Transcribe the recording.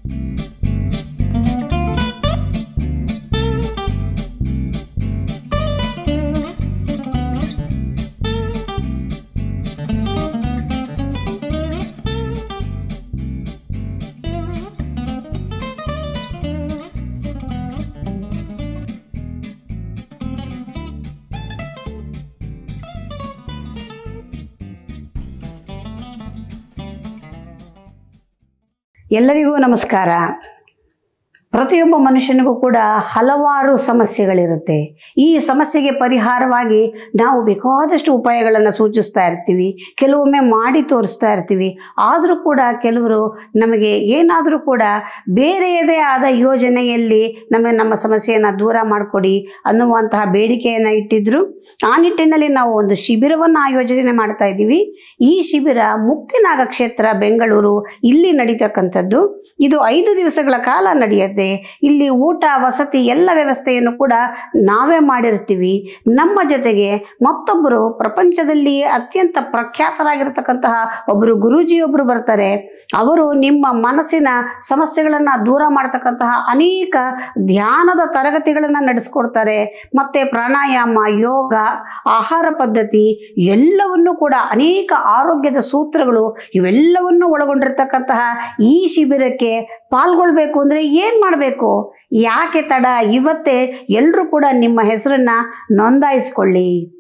ಎಲ್ಲರಿಗೂ ನಮಸ್ಕಾರ ಪ್ರತಿಯೊಬ್ಬ ಮನುಷ್ಯನಿಗೂ ಕೂಡ ಹಲವಾರು ಸಮಸ್ಯೆಗಳಿರುತ್ತೆ ಈ ಸಮಸ್ಯೆಗೆ ಪರಿಹಾರವಾಗಿ ನಾವು ಬೇಕಾದಷ್ಟು ಉಪಾಯಗಳನ್ನು ಸೂಚಿಸ್ತಾ ಇರ್ತೀವಿ ಕೆಲವೊಮ್ಮೆ ಮಾಡಿ ತೋರಿಸ್ತಾ ಇರ್ತೀವಿ ಆದರೂ ಕೂಡ ಕೆಲವರು ನಮಗೆ ಏನಾದರೂ ಕೂಡ ಬೇರೆಯದೇ ಆದ ಯೋಜನೆಯಲ್ಲಿ ನಮಗೆ ನಮ್ಮ ಸಮಸ್ಯೆಯನ್ನು ದೂರ ಮಾಡಿಕೊಡಿ ಅನ್ನುವಂತಹ ಬೇಡಿಕೆಯನ್ನು ಇಟ್ಟಿದ್ರು ಆ ನಿಟ್ಟಿನಲ್ಲಿ ನಾವು ಒಂದು ಶಿಬಿರವನ್ನು ಆಯೋಜನೆ ಮಾಡ್ತಾ ಇದ್ದೀವಿ ಈ ಶಿಬಿರ ಮುಕ್ತಿನಾಗ ಕ್ಷೇತ್ರ ಬೆಂಗಳೂರು ಇಲ್ಲಿ ನಡೀತಕ್ಕಂಥದ್ದು ಇದು ಐದು ದಿವಸಗಳ ಕಾಲ ನಡೆಯುತ್ತೆ ಇಲ್ಲಿ ಊಟ ವಸತಿ ಎಲ್ಲ ವ್ಯವಸ್ಥೆಯನ್ನು ಕೂಡ ನಾವೇ ಮಾಡಿರ್ತೀವಿ ನಮ್ಮ ಜೊತೆಗೆ ಮತ್ತೊಬ್ಬರು ಪ್ರಪಂಚದಲ್ಲಿ ಅತ್ಯಂತ ಪ್ರಖ್ಯಾತರಾಗಿರ್ತಕ್ಕಂತಹ ಒಬ್ಬರು ಗುರೂಜಿಯೊಬ್ಬರು ಬರ್ತಾರೆ ಅವರು ನಿಮ್ಮ ಮನಸ್ಸಿನ ಸಮಸ್ಯೆಗಳನ್ನು ದೂರ ಮಾಡ್ತಕ್ಕಂತಹ ಅನೇಕ ಧ್ಯಾನದ ತರಗತಿಗಳನ್ನು ನಡೆಸ್ಕೊಡ್ತಾರೆ ಮತ್ತು ಪ್ರಾಣಾಯಾಮ ಯೋಗ ಆಹಾರ ಪದ್ಧತಿ ಎಲ್ಲವನ್ನೂ ಕೂಡ ಅನೇಕ ಆರೋಗ್ಯದ ಸೂತ್ರಗಳು ಇವೆಲ್ಲವನ್ನು ಒಳಗೊಂಡಿರ್ತಕ್ಕಂತಹ ಈ ಶಿಬಿರಕ್ಕೆ ಪಾಲ್ಗೊಳ್ಬೇಕು ಅಂದರೆ ಏನು ಮಾಡಬೇಕು ಯಾಕೆ ತಡ ಇವತ್ತೇ ಎಲ್ಲರೂ ಕೂಡ ನಿಮ್ಮ ಹೆಸರನ್ನು ನೋಂದಾಯಿಸ್ಕೊಳ್ಳಿ